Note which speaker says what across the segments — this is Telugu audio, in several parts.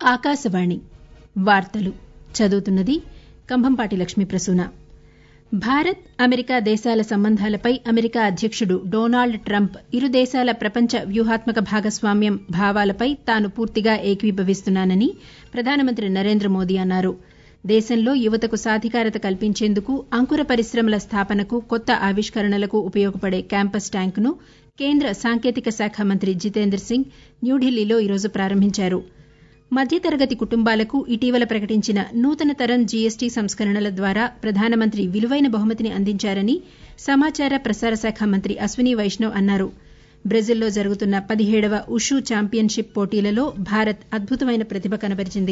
Speaker 1: ఆకాశవాణి వార్తలు చదువుతున్నది కంభంపాటి లక్ష్మీ ప్రసూన భారత్ అమెరికా దేశాల సంబంధాలపై అమెరికా అధ్యకుడు డొనాల్డ్ ట్రంప్ ఇరు దేశాల ప్రపంచ వ్యూహాత్మక భాగస్వామ్యం భావాలపై తాను పూర్తిగా ఏకీభవిస్తున్నానని ప్రధానమంత్రి నరేంద్ర మోదీ అన్నారు దేశంలో యువతకు సాధికారత కల్పించేందుకు అంకుర పరిశ్రమల స్థాపనకు కొత్త ఆవిష్కరణలకు ఉపయోగపడే క్యాంపస్ ట్యాంకును కేంద్ర సాంకేతిక శాఖ మంత్రి జితేంద్ర సింగ్ న్యూఢిల్లీలో ఈరోజు ప్రారంభించారు మధ్యతరగతి కుటుంబాలకు ఇటీవల ప్రకటించిన నూతన తరం జీఎస్టీ సంస్కరణల ద్వారా ప్రధానమంత్రి విలువైన బహుమతిని అందించారని సమాచార ప్రసార శాఖ మంత్రి అశ్విని వైష్ణవ్ అన్నారు బ్రెజిల్లో జరుగుతున్న పదిహేడవ ఉషు ఛాంపియన్షిప్ పోటీలలో భారత్ అద్భుతమైన ప్రతిభ కనబరిచింది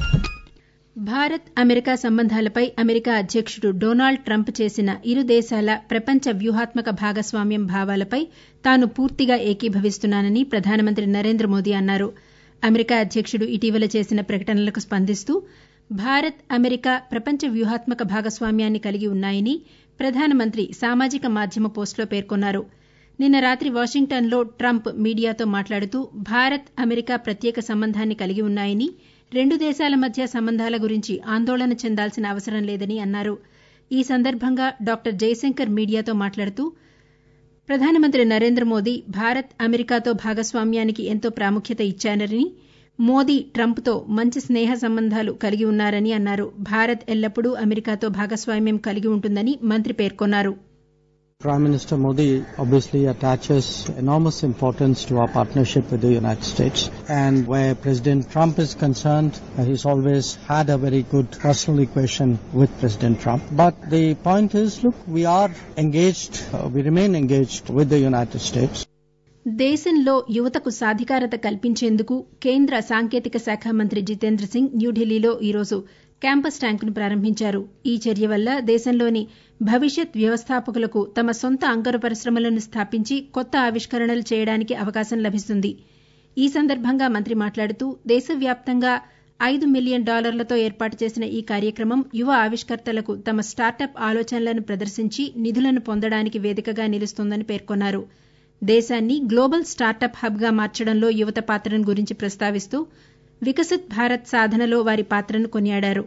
Speaker 1: భారత్ అమెరికా సంబంధాలపై అమెరికా అధ్యకుడు డొనాల్డ్ ట్రంప్ చేసిన ఇరు దేశాల ప్రపంచ వ్యూహాత్మక భాగస్వామ్యం భావాలపై తాను పూర్తిగా ఏకీభవిస్తున్నానని ప్రధానమంత్రి నరేంద్ర మోదీ అన్నారు అమెరికా అధ్యకుడు ఇటీవల చేసిన ప్రకటనలకు స్పందిస్తూ భారత్ అమెరికా ప్రపంచ వ్యూహాత్మక భాగస్వామ్యాన్ని కలిగి ఉన్నాయని ప్రధానమంత్రి సామాజిక మాధ్యమ పోస్టులో పేర్కొన్నారు నిన్న రాత్రి వాషింగ్టన్లో ట్రంప్ మీడియాతో మాట్లాడుతూ భారత్ అమెరికా ప్రత్యేక సంబంధాన్ని కలిగి ఉన్నాయని రెండు దేశాల మధ్య సంబంధాల గురించి ఆందోళన చెందాల్సిన అవసరం లేదని అన్నారు ఈ సందర్భంగా డాక్టర్ జయశంకర్ మీడియాతో మాట్లాడుతూ ప్రధానమంత్రి నరేంద్ర మోదీ భారత్ అమెరికాతో భాగస్వామ్యానికి ఎంతో ప్రాముఖ్యత ఇచ్చారని మోదీ ట్రంప్తో మంచి స్నేహ సంబంధాలు కలిగి ఉన్నారని అన్నారు భారత్ ఎల్లప్పుడూ అమెరికాతో భాగస్వామ్యం కలిగి ఉంటుందని మంత్రి పేర్కొన్నారు
Speaker 2: Prime Minister Modi obviously attaches enormous importance to our partnership with the United States. And where President Trump is concerned, he's always had a very good personal equation with President Trump. But the point is, look, we are engaged, uh, we remain engaged with the United States.
Speaker 1: దేశంలో యువతకు సాధికారత కల్పించేందుకు కేంద్ర సాంకేతిక శాఖ మంత్రి జితేంద్ర సింగ్ న్యూఢిల్లీలో ఈరోజు క్యాంపస్ ట్యాంకును ప్రారంభించారు ఈ చర్య వల్ల దేశంలోని భవిష్యత్ వ్యవస్థాపకులకు తమ సొంత అంకుర పరిశ్రమలను స్థాపించి కొత్త ఆవిష్కరణలు చేయడానికి అవకాశం లభిస్తుంది ఈ సందర్భంగా మంత్రి మాట్లాడుతూ దేశవ్యాప్తంగా ఐదు మిలియన్ డాలర్లతో ఏర్పాటు చేసిన ఈ కార్యక్రమం యువ ఆవిష్కర్తలకు తమ స్టార్టప్ ఆలోచనలను ప్రదర్శించి నిధులను పొందడానికి వేదికగా నిలుస్తోందని పేర్కొన్నారు దేశాన్ని గ్లోబల్ స్టార్టప్ హబ్గా మార్చడంలో యువత పాత్రను గురించి ప్రస్తావిస్తూ వికసిత్ భారత్ సాధనలో వారి పాత్రను కొనియాడారు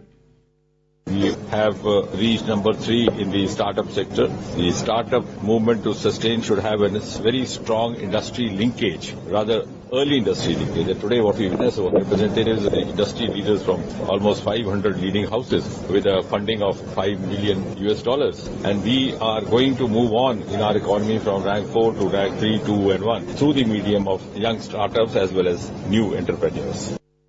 Speaker 3: We have uh, reached number three in the startup sector. The startup movement to sustain should have a very strong industry linkage, rather early industry linkage. And today what we witness are representatives of the industry leaders from almost 500 leading houses with a funding of 5 million US dollars. And we are going to move on in our economy from rank 4 to rank 3, 2 and 1 through the medium of young startups as well as new entrepreneurs.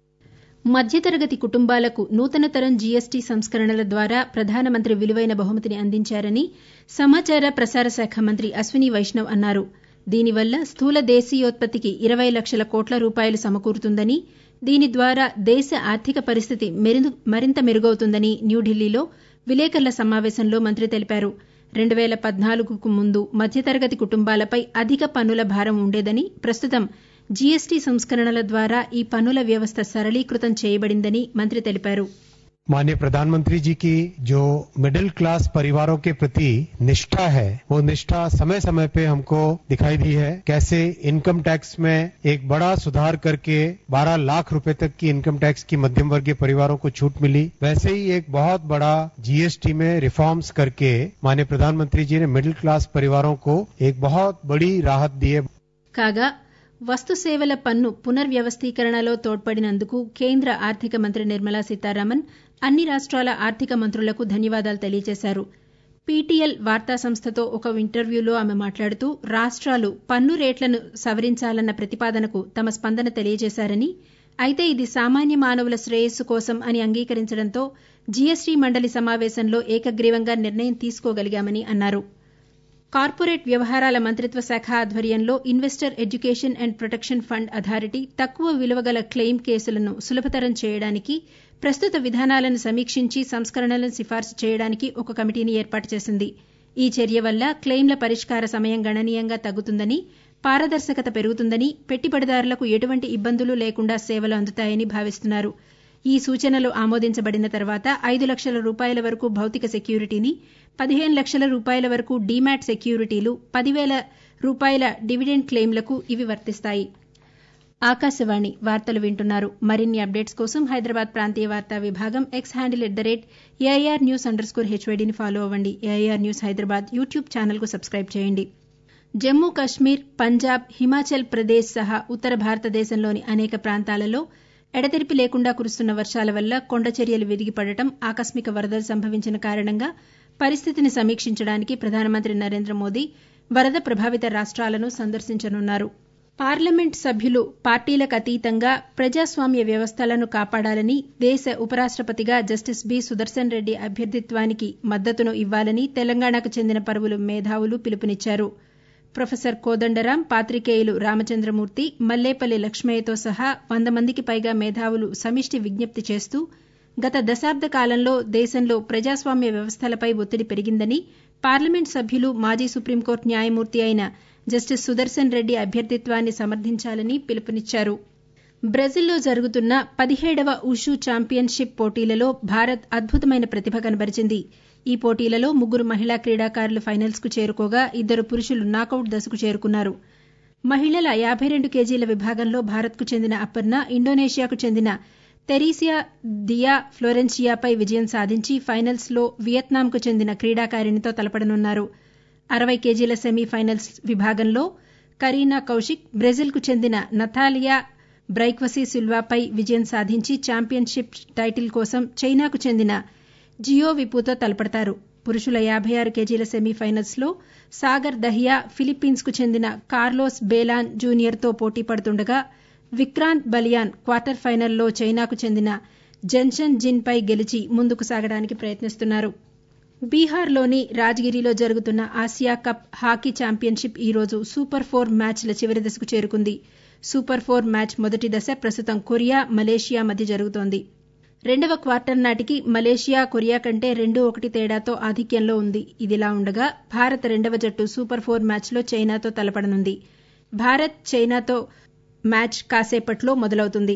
Speaker 1: మధ్యతరగతి కుటుంబాలకు నూతన తరం జీఎస్టీ సంస్కరణల ద్వారా ప్రధానమంత్రి విలువైన బహుమతిని అందించారని సమాచార ప్రసార శాఖ మంత్రి అశ్విని వైష్ణవ్ అన్నారు దీనివల్ల స్థూల దేశీయోత్పత్తికి ఇరవై లక్షల కోట్ల రూపాయలు సమకూరుతుందని దీని ద్వారా దేశ ఆర్థిక పరిస్థితి మరింత మెరుగవుతుందని న్యూఢిల్లీలో విలేకరుల సమావేశంలో మంత్రి తెలిపారు రెండు పేల పద్నాలుగుకు ముందు మధ్యతరగతి కుటుంబాలపై అధిక పన్నుల భారం ఉండేదని ప్రస్తుతం జీఎస్టీ సంస్కరణల ద్వారా ఈ పన్నుల వ్యవస్థ సరళీకృతం చేయబడిందని మంత్రి తెలిపారు
Speaker 4: माननीय प्रधानमंत्री जी की जो मिडिल क्लास परिवारों के प्रति निष्ठा है वो निष्ठा समय समय पे हमको दिखाई दी है कैसे इनकम टैक्स में एक बड़ा सुधार करके 12 लाख रुपए तक की इनकम टैक्स की मध्यम वर्गीय परिवारों को छूट मिली वैसे ही एक बहुत बड़ा जीएसटी में रिफॉर्म्स करके माननीय प्रधानमंत्री जी ने मिडिल क्लास परिवारों को एक बहुत बड़ी राहत दी है
Speaker 1: కాగా వస్తు సేవల పన్ను పునర్వ్యవస్థీకరణలో తోడ్పడినందుకు కేంద్ర ఆర్థిక మంత్రి నిర్మలా సీతారామన్ అన్ని రాష్ట్రాల ఆర్థిక మంత్రులకు ధన్యవాదాలు తెలియజేశారు పీటీఎల్ వార్తా సంస్థతో ఒక ఇంటర్వ్యూలో ఆమె మాట్లాడుతూ రాష్ట్రాలు పన్ను రేట్లను సవరించాలన్న ప్రతిపాదనకు తమ స్పందన తెలియజేశారని అయితే ఇది సామాన్య మానవుల శ్రేయస్సు కోసం అని అంగీకరించడంతో జీఎస్టీ మండలి సమావేశంలో ఏకగ్రీవంగా నిర్ణయం తీసుకోగలిగామని అన్నారు కార్పొరేట్ వ్యవహారాల మంత్రిత్వ శాఖ ఆధ్వర్యంలో investor education and protection fund authority తక్కువ విలువగల క్లెయిమ్ కేసులను సులభతరం చేయడానికి ప్రస్తుత విధానాలను సమీక్షించి సంస్కరణలను సిఫార్సు చేయడానికి ఒక కమిటీని ఏర్పాటు చేసింది ఈ చర్య వల్ల క్లెయిమ్ల పరిష్కార సమయం గణనీయంగా తగ్గుతుందని పారదర్శకత పెరుగుతుందని పెట్టుబడిదారులకు ఎటువంటి ఇబ్బందులు లేకుండా సేవలు అందుతాయని భావిస్తున్నారు ఈ సూచనలు ఆమోదించబడిన తర్వాత ఐదు లక్షల రూపాయల వరకు భౌతిక సెక్యూరిటీని పదిహేను లక్షల రూపాయల వరకు డీమ్యాట్ సెక్యూరిటీలు పదివేల రూపాయల డివిడెండ్ క్లెయిమ్లకు ఇవి వర్తిస్తాయి ఆకాశవాణి వార్తలు వింటున్నారు మరిన్ని అప్డేట్స్ కోసం హైదరాబాద్ ప్రాంతీయ వార్తా విభాగం X handle at the rate AIR news underscore స్కోర్ హెచ్వైడీని ఫాలో అవ్వండి ఏఐఆర్ న్యూస్ హైదరాబాద్ యూట్యూబ్ ఛానల్కు సబ్స్క్రైబ్ చేయండి జమ్మూ కశ్మీర్ పంజాబ్ హిమాచల్ ప్రదేశ్ సహా ఉత్తర భారతదేశంలోని అనేక ప్రాంతాలలో ఎడతెరిపి లేకుండా కురుస్తున్న వర్షాల వల్ల కొండచర్యలు విరిగిపడటం ఆకస్మిక వరదలు సంభవించిన కారణంగా పరిస్థితిని సమీక్షించడానికి ప్రధానమంత్రి నరేంద్ర మోదీ వరద ప్రభావిత రాష్ట్రాలను సందర్శించనున్నారు పార్లమెంట్ సభ్యులు పార్టీలకు అతీతంగా ప్రజాస్వామ్య వ్యవస్థలను కాపాడాలని దేశ ఉపరాష్టపతిగా జస్టిస్ బి సుదర్శన్ రెడ్డి అభ్యర్థిత్వానికి మద్దతును ఇవ్వాలని తెలంగాణకు చెందిన పలువురు మేధావులు పిలుపునిచ్చారు ప్రొఫెసర్ కోదండరాం పాతికేయులు రామచంద్రమూర్తి మల్లేపల్లి లక్ష్మయ్యతో సహా వంద మందికి పైగా మేధావులు సమిష్టి విజ్ఞప్తి చేస్తూ గత దశాబ్ద కాలంలో దేశంలో ప్రజాస్వామ్య వ్యవస్థలపై ఒత్తిడి పెరిగిందని పార్లమెంట్ సభ్యులు మాజీ సుప్రీంకోర్టు న్యాయమూర్తి అయిన జస్టిస్ సుదర్శన్ రెడ్డి అభ్యర్థిత్వాన్ని సమర్థించాలని పిలుపునిచ్చారు బ్రెజిల్లో జరుగుతున్న పదిహేడవ ఉషు ఛాంపియన్షిప్ పోటీలలో భారత్ అద్భుతమైన ప్రతిభ కనబరిచింది ఈ పోటీలలో ముగ్గురు మహిళా క్రీడాకారులు ఫైనల్స్ కు చేరుకోగా ఇద్దరు పురుషులు నాకౌట్ దశకు చేరుకున్నారు మహిళల యాబై రెండు కేజీల విభాగంలో భారత్కు చెందిన అపర్ణ ఇండోనేషియాకు చెందిన తెరీసియా దియా ఫ్లోరెన్షియాపై విజయం సాధించి ఫైనల్స్ లో వియత్నాంకు చెందిన క్రీడాకారిణితో తలపడనున్నారు అరవై కేజీల సెమీఫైనల్స్ విభాగంలో కరీనా కౌశిక్ బ్రెజిల్కు చెందిన నతాలియా బ్రైక్వసీ సిల్వాపై విజయం సాధించి ఛాంపియన్షిప్ టైటిల్ కోసం చైనాకు చెందిన జియో విపుతో తలపడతారు పురుషుల యాబై ఆరు కేజీల సెమీఫైనల్స్ లో సాగర్ దహియా ఫిలిప్పీన్స్ కు చెందిన కార్లోస్ బేలాన్ జూనియర్తో పోటీ పడుతుండగా విక్రాంత్ బలియాన్ క్వార్టర్ ఫైనల్లో చైనాకు చెందిన జెన్షన్ జిన్ పై గెలిచి ముందుకు సాగడానికి ప్రయత్నిస్తున్నారు బీహార్లోని రాజ్గిరిలో జరుగుతున్న ఆసియా కప్ హాకీ ఛాంపియన్షిప్ ఈ రోజు సూపర్ ఫోర్ మ్యాచ్ల చివరి దశకు చేరుకుంది సూపర్ ఫోర్ మ్యాచ్ మొదటి దశ ప్రస్తుతం కొరియా మలేషియా మధ్య జరుగుతోంది రెండవ క్వార్టర్ నాటికి మలేషియా కొరియా కంటే రెండు ఒకటి తేడాతో ఆధిక్యంలో ఉంది ఇదిలా ఉండగా భారత్ రెండవ జట్టు సూపర్ ఫోర్ మ్యాచ్లో చైనాతో తలపడనుంది భారత్ చైనాతో మ్యాచ్ కాసేపట్లో మొదలవుతుంది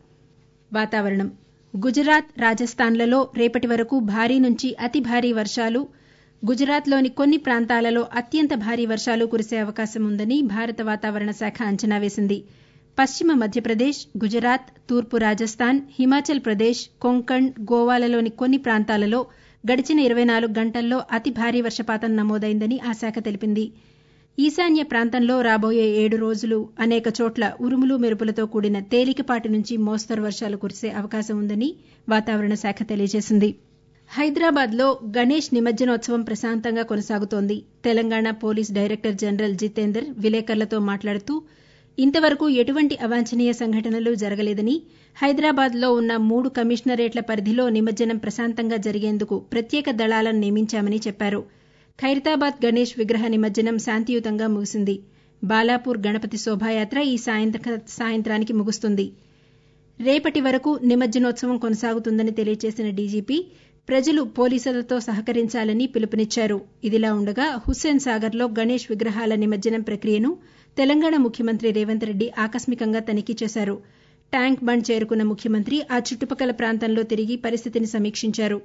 Speaker 1: వాతావరణం గుజరాత్ రాజస్థాన్లలో రేపటి వరకు భారీ నుంచి అతి భారీ వర్షాలు గుజరాత్లోని కొన్ని ప్రాంతాలలో అత్యంత భారీ వర్షాలు కురిసే అవకాశం ఉందని భారత వాతావరణ శాఖ అంచనా వేసింది పశ్చిమ మధ్యప్రదేశ్ గుజరాత్ తూర్పు రాజస్థాన్ హిమాచల్ ప్రదేశ్ కొంకణ్ గోవాలలోని కొన్ని ప్రాంతాలలో గడిచిన ఇరవై నాలుగు గంటల్లో అతి భారీ వర్షపాతం నమోదైందని ఆ శాఖ తెలిపింది ఈశాన్య ప్రాంతంలో రాబోయే ఏడు రోజులు అనేక చోట్ల ఉరుములు మెరుపులతో కూడిన తేలికపాటి నుంచి మోస్తరు వర్షాలు కురిసే అవకాశం ఉందని వాతావరణ శాఖ తెలియజేసింది హైదరాబాద్లో గణేష్ నిమజ్జనోత్సవం ప్రశాంతంగా కొనసాగుతోంది Telangana police director general Jitender విలేకరులతో మాట్లాడుతూ ఇంతవరకు ఎటువంటి అవాంఛనీయ సంఘటనలు జరగలేదని హైదరాబాద్లో ఉన్న మూడు కమిషనరేట్ల పరిధిలో నిమజ్జనం ప్రశాంతంగా జరిగేందుకు ప్రత్యేక దళాలను నియమించామని చెప్పారు ఖైరతాబాద్ గణేష్ విగ్రహ నిమజ్జనం శాంతియుతంగా ముగిసింది బాలాపూర్ గణపతి శోభాయాత్ర ఈ సాయంత్రానికి ముగుస్తుంది రేపటి వరకు నిమజ్జనోత్సవం కొనసాగుతుందని తెలియజేసిన డీజీపీ ప్రజలు పోలీసులతో సహకరించాలని పిలుపునిచ్చారు ఇదిలా ఉండగా హుస్సేన్ సాగర్లో గణేష్ విగ్రహాల నిమజ్జనం ప్రక్రియను తెలంగాణ ముఖ్యమంత్రి రేవంత్ రెడ్డి ఆకస్మికంగా తనిఖీ చేశారు ట్యాంక్ బండ్ చేరుకున్న ముఖ్యమంత్రి ఆ చుట్టుపక్కల ప్రాంతంలో తిరిగి పరిస్థితిని సమీక్షించారు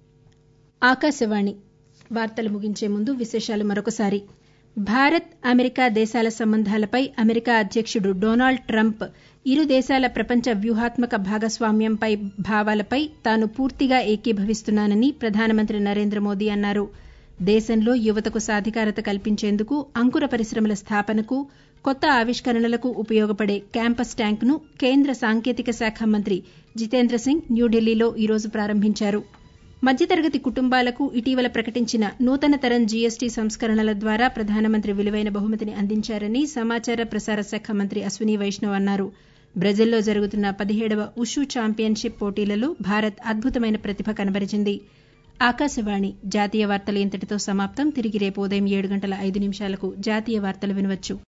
Speaker 1: ఆకాశవాణి వార్తలు ముగించే ముందు విశేషాలు మరొకసారి భారత్ అమెరికా దేశాల సంబంధాలపై అమెరికా అధ్యక్షుడు డొనాల్డ్ ట్రంప్ ఇరు దేశాల ప్రపంచ వ్యూహాత్మక భాగస్వామ్యంపై భావాలపై తాను పూర్తిగా ఏకీభవిస్తున్నానని ప్రధానమంత్రి నరేంద్ర మోదీ అన్నారు దేశంలో యువతకు సాధికారత కల్పించేందుకు అంకుర పరిశ్రమల స్థాపనకు కొత్త ఆవిష్కరణలకు ఉపయోగపడే క్యాంపస్ ట్యాంకును కేంద్ర సాంకేతిక శాఖ మంత్రి జితేంద్ర సింగ్ న్యూఢిల్లీలో ఈరోజు ప్రారంభించారు మధ్యతరగతి కుటుంబాలకు ఇటీవల ప్రకటించిన నూతన తరం జీఎస్టీ సంస్కరణల ద్వారా ప్రధానమంత్రి విలువైన బహుమతిని అందించారని సమాచార ప్రసార శాఖ మంత్రి అశ్విని వైష్ణవ్ అన్నారు బ్రెజిల్లో జరుగుతున్న పదిహేడవ ఉషు ఛాంపియన్షిప్ పోటీలలో భారత్ అద్భుతమైన ప్రతిభ కనబరిచింది ఆకాశవాణి జాతీయ వార్తలు ఇంతటితో సమాప్తం తిరిగి రేపు ఉదయం ఏడు గంటల ఐదు నిమిషాలకు జాతీయ వార్తలు వినవచ్చు